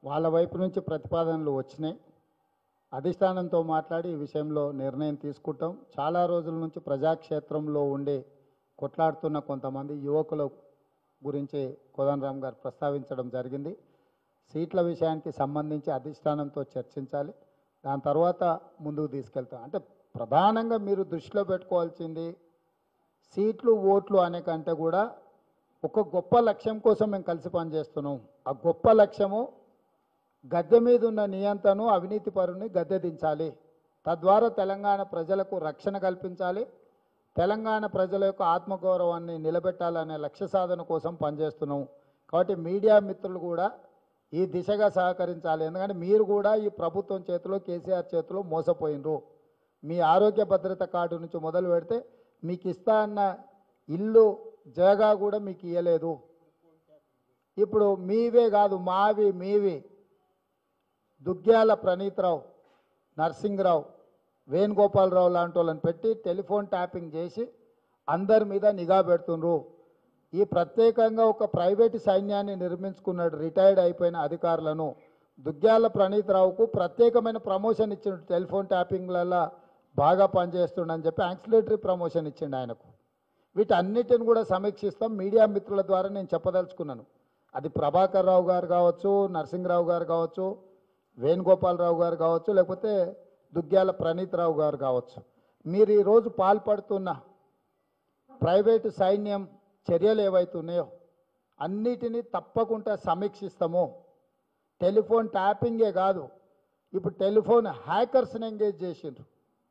వాళ్ళ వైపు నుంచి ప్రతిపాదనలు వచ్చినాయి అధిష్టానంతో మాట్లాడి ఈ విషయంలో నిర్ణయం తీసుకుంటాం చాలా రోజుల నుంచి ప్రజాక్షేత్రంలో ఉండి కొట్లాడుతున్న కొంతమంది యువకుల గురించి కోదండరామ్ గారు ప్రస్తావించడం జరిగింది సీట్ల విషయానికి సంబంధించి అధిష్టానంతో చర్చించాలి దాని తర్వాత ముందుకు తీసుకెళ్తాం అంటే ప్రధానంగా మీరు దృష్టిలో పెట్టుకోవాల్సింది సీట్లు ఓట్లు అనే కంటే కూడా ఒక గొప్ప లక్ష్యం కోసం మేము కలిసి పనిచేస్తున్నాం ఆ గొప్ప లక్ష్యము గద్దె మీద ఉన్న నియంత్రణను అవినీతి పరుని గద్దె దించాలి తద్వారా తెలంగాణ ప్రజలకు రక్షణ కల్పించాలి తెలంగాణ ప్రజల యొక్క ఆత్మగౌరవాన్ని నిలబెట్టాలనే లక్ష్య సాధన కోసం పనిచేస్తున్నాం కాబట్టి మీడియా మిత్రులు కూడా ఈ దిశగా సహకరించాలి ఎందుకంటే మీరు కూడా ఈ ప్రభుత్వం చేతిలో కేసీఆర్ చేతిలో మోసపోయినరు మీ ఆరోగ్య భద్రత కార్డు నుంచి మొదలు పెడితే మీకు ఇస్తా అన్న ఇల్లు జగా కూడా మీకు ఇవ్వలేదు ఇప్పుడు మీవే కాదు మావి మీవి దుగ్గ్యాల ప్రణీత్రావు నర్సింగ్రావు వేణుగోపాలరావు లాంటి వాళ్ళని పెట్టి టెలిఫోన్ ట్యాపింగ్ చేసి అందరి మీద నిఘా పెడుతుండ్రు ఈ ప్రత్యేకంగా ఒక ప్రైవేటు సైన్యాన్ని నిర్మించుకున్నాడు రిటైర్డ్ అయిపోయిన అధికారులను దుగ్గ్యాల ప్రణీత్రావుకు ప్రత్యేకమైన ప్రమోషన్ ఇచ్చిండు టెలిఫోన్ ట్యాపింగ్లలో బాగా పనిచేస్తుండని చెప్పి యాక్సిలేటరీ ప్రమోషన్ ఇచ్చిండు ఆయనకు వీటన్నిటిని కూడా సమీక్షిస్తాం మీడియా మిత్రుల ద్వారా నేను చెప్పదలుచుకున్నాను అది ప్రభాకర్ రావు గారు కావచ్చు నరసింహరావు గారు కావచ్చు వేణుగోపాలరావు గారు కావచ్చు లేకపోతే దుగ్గ్యాల ప్రణీత్ రావు గారు కావచ్చు మీరు ఈరోజు పాల్పడుతున్న ప్రైవేటు సైన్యం చర్యలు ఏవైతున్నాయో అన్నిటినీ తప్పకుండా సమీక్షిస్తాము టెలిఫోన్ ట్యాపింగే కాదు ఇప్పుడు టెలిఫోన్ హ్యాకర్స్ని ఎంగేజ్ చేసిండ్రు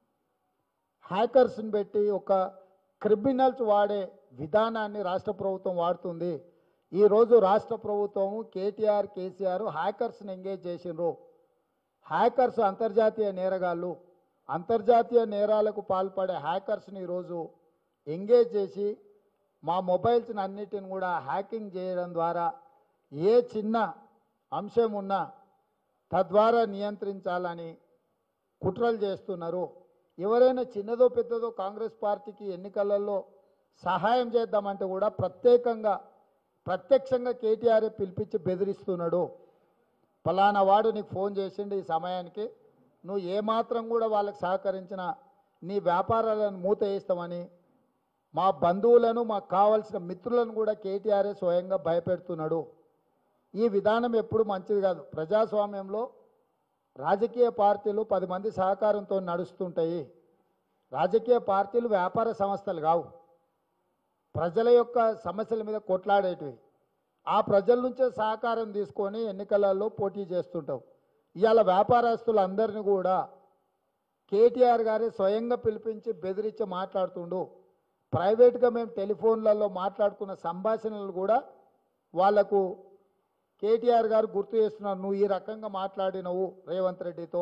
హ్యాకర్స్ని పెట్టి ఒక క్రిమినల్స్ వాడే విధానాన్ని రాష్ట్ర ప్రభుత్వం వాడుతుంది ఈరోజు రాష్ట్ర ప్రభుత్వం కేటీఆర్ కేసీఆర్ హ్యాకర్స్ని ఎంగేజ్ చేసిండ్రు హ్యాకర్స్ అంతర్జాతీయ నేరగాళ్ళు అంతర్జాతీయ నేరాలకు పాల్పడే హ్యాకర్స్ని ఈరోజు ఎంగేజ్ చేసి మా మొబైల్స్ని అన్నిటిని కూడా హ్యాకింగ్ చేయడం ద్వారా ఏ చిన్న అంశం ఉన్నా తద్వారా నియంత్రించాలని కుట్రలు చేస్తున్నారు ఎవరైనా చిన్నదో పెద్దదో కాంగ్రెస్ పార్టీకి ఎన్నికలలో సహాయం చేద్దామంటే కూడా ప్రత్యేకంగా ప్రత్యక్షంగా కేటీఆర్ పిలిపించి బెదిరిస్తున్నాడు ఫలానా వాడు నీకు ఫోన్ చేసిండు ఈ సమయానికి నువ్వు ఏమాత్రం కూడా వాళ్ళకి సహకరించిన నీ వ్యాపారాలను మూత వేస్తామని మా బంధువులను మాకు కావాల్సిన మిత్రులను కూడా కేటీఆర్ఏ స్వయంగా భయపెడుతున్నాడు ఈ విధానం ఎప్పుడు మంచిది కాదు ప్రజాస్వామ్యంలో రాజకీయ పార్టీలు పది మంది సహకారంతో నడుస్తుంటాయి రాజకీయ పార్టీలు వ్యాపార సంస్థలు కావు ప్రజల యొక్క సమస్యల మీద కొట్లాడేటివి ఆ ప్రజల నుంచే సహకారం తీసుకొని ఎన్నికలలో పోటీ చేస్తుంటావు ఇవాళ వ్యాపారస్తులు అందరినీ కూడా కేటీఆర్ గారే స్వయంగా పిలిపించి బెదిరించి మాట్లాడుతుండు ప్రైవేట్గా మేము టెలిఫోన్లలో మాట్లాడుకున్న సంభాషణలు కూడా వాళ్లకు కేటీఆర్ గారు గుర్తు చేస్తున్నారు నువ్వు ఈ రకంగా మాట్లాడినవు రేవంత్ రెడ్డితో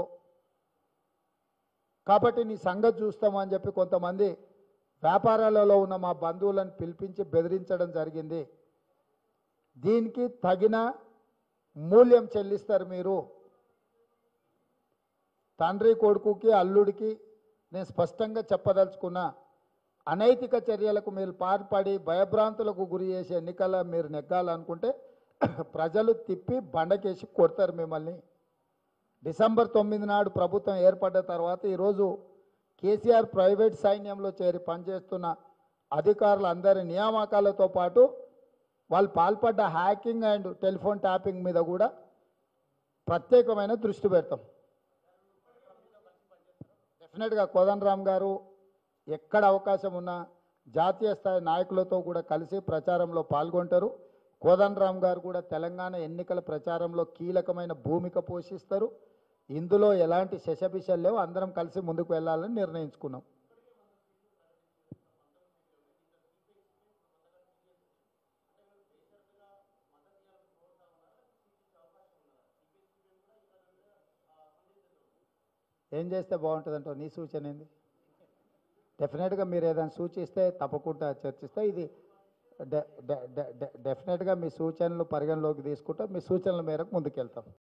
కాబట్టి నీ సంగతి చూస్తామని చెప్పి కొంతమంది వ్యాపారాలలో ఉన్న మా బంధువులను పిలిపించి బెదిరించడం జరిగింది దీనికి తగిన మూల్యం చెల్లిస్తారు మీరు తండ్రి కొడుకుకి అల్లుడికి నేను స్పష్టంగా చెప్పదలుచుకున్నా అనైతిక చర్యలకు మీరు పాల్పడి భయభ్రాంతులకు గురి చేసే ఎన్నికల మీరు నెగ్గాలనుకుంటే ప్రజలు తిప్పి బండకేసి కొడతారు మిమ్మల్ని డిసెంబర్ తొమ్మిది నాడు ప్రభుత్వం ఏర్పడ్డ తర్వాత ఈరోజు కేసీఆర్ ప్రైవేట్ సైన్యంలో చేరి పనిచేస్తున్న అధికారులందరి నియామకాలతో పాటు వాళ్ళు పాల్పడ్డ హ్యాకింగ్ అండ్ టెలిఫోన్ ట్యాపింగ్ మీద కూడా ప్రత్యేకమైన దృష్టి పెడతాం డెఫినెట్గా కోదండరామ్ గారు ఎక్కడ అవకాశం ఉన్నా జాతీయ స్థాయి నాయకులతో కూడా కలిసి ప్రచారంలో పాల్గొంటారు కోదండరామ్ గారు కూడా తెలంగాణ ఎన్నికల ప్రచారంలో కీలకమైన భూమిక పోషిస్తారు ఇందులో ఎలాంటి శశబిషలు లేవు అందరం కలిసి ముందుకు వెళ్ళాలని నిర్ణయించుకున్నాం ఏం చేస్తే బాగుంటుందంటో నీ సూచన ఏంది డెఫినెట్గా మీరు ఏదైనా సూచిస్తే తప్పకుండా చర్చిస్తే ఇది డె- డె- డె- డె- డెఫినెట్గా మీ సూచనలు పరిగణలోకి తీసుకుంటాం మీ సూచనల మేరకు ముందుకెళ్తాం